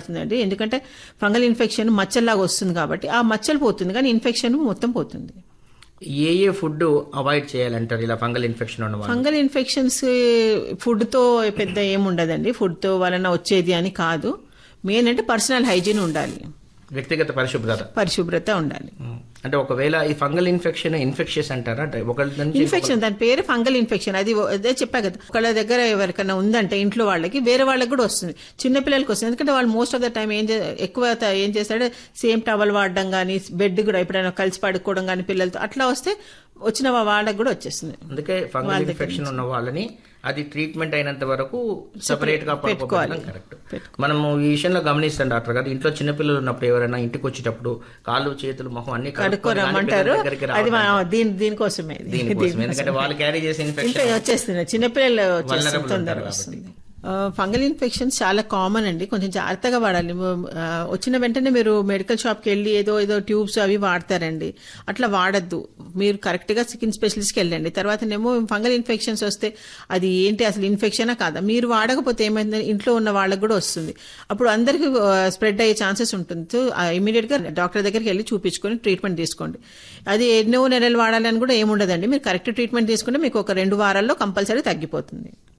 వాడుతుందండి ఎందుకంటే fungal infection మచ్చల్లాగా వస్తుంది కాబట్టి ఆ మచ్చలు పోతుంది కానీ ఇన్ఫెక్షన్ మొత్తం పోతుంది ఏ ఏ ఫుడ్ అవాయిడ్ చేయాలంటారు ఇలా ఫంగల్ ఇన్ఫెక్షన్ ఉన్న వాళ్ళు ఫంగల్ ఇన్ఫెక్షన్స్ ఫుడ్ తో పెద్ద ఏముండదండి ఫుడ్ తో వలన వచ్చేది అని కాదు మెయిన్ అంటే పర్సనల్ హైజీన్ ఉండాలి వ్యక్తిగత పరిశుభ్రత పరిశుభ్రత ఉండాలి అంటే ఒకవేళ ఈ ఫంగల్ ఇన్ఫెక్షన్ ఇన్ఫెక్షన్స్ అంటారా అంటే ఒకళ్ళ నుంచి ఇన్ఫెక్షన్ దాని పేరు ఫంగల్ ఇన్ఫెక్షన్ అది ఓ- అదే చెప్పా కదా ఒకళ్ళ దగ్గర ఎవరికైనా ఉందంటే ఇంట్లో వాళ్ళకి వేరే వాళ్ళకి కూడా వస్తుంది చిన్న పిల్లలకి వస్తుంది ఎందుకంటే వాళ్ళు మోస్ట్ ఆఫ్ ద టైం ఏం చే- ఎక్కువ త- ఏం చేస్తాడు సేమ్ టవల్ వాడడం కానీ బెడ్ కూడా ఎప్పుడైనా కలిసి పడుకోవడం కానీ పిల్లలతో అట్లా వస్తే వచ్చిన వాళ్ళకి కూడా వచ్చేస్తుంది అందుకే ఫంగల్ ఇన్ఫెక్షన్ ఉన్న వాళ్ళని అది ట్రీట్మెంట్ అయినంత వరకు సెపరేట్ గా పడుకోవడం కరెక్ట్ మనము ఈ విషయంలో గమనిస్తాం డాక్టర్ గారు ఇంట్లో చిన్నపిల్లలు ఉన్నప్పుడు ఎవరైనా ఇంటికి వచ్చేటప్పుడు కాళ్ళు చేతులు మొహం అన్ని కడుక్కొని కానీ కడుక్కోరమ్మంటారు పిల్లల దగ్గరికి అది రావద్దు. మా- దీని దీనికోసమే ఇది. దీనికోసం ఎందుకంటే వాళ్ళు క్యారీ చేసే ఇంట్లో ఇన్ఫెక్షన్ వచ్చేస్తుంది చిన్నపిల్లలు వచ్చేస్తుంది Vulnerable తొందరగా ఉంటారు వస్తుంది ఫంగల్ ఇన్ఫెక్షన్స్ చాలా కామన్ అండి కొంచెం జాగ్రత్తగా వాడాలి ఆ, వచ్చిన వెంటనే మీరు మెడికల్ షాప్కి వెళ్ళి ఏదో ఏదో ట్యూబ్స్ అవి వాడతారండి అట్లా వాడద్దు మీరు కరెక్ట్గా స్కిన్ స్పెషలిస్ట్కి వెళ్ళండి తర్వాతనేమో ఫంగల్ ఇన్ఫెక్షన్స్ వస్తే అది ఏంటి అసలు ఇన్ఫెక్షనా కాదా మీరు వాడకపోతే ఏమైంది ఇంట్లో ఉన్న వాళ్ళకి కూడా వస్తుంది అప్పుడు అందరికీ స్ప్రెడ్ అయ్యే ఛాన్సెస్ ఉంటుంది సో ఇమీడియట్ గా డాక్టర్ దగ్గరికి వెళ్ళి చూపించుకొని ట్రీట్మెంట్ తీసుకోండి అది ఎన్నో నెలలు వాడాలని కూడా ఏముండదండి మీరు కరెక్ట్ ట్రీట్మెంట్ తీసుకుంటే మీకు ఒక రెండు వారాల్లో కంపల్సరీ తగ్గిపోతుంది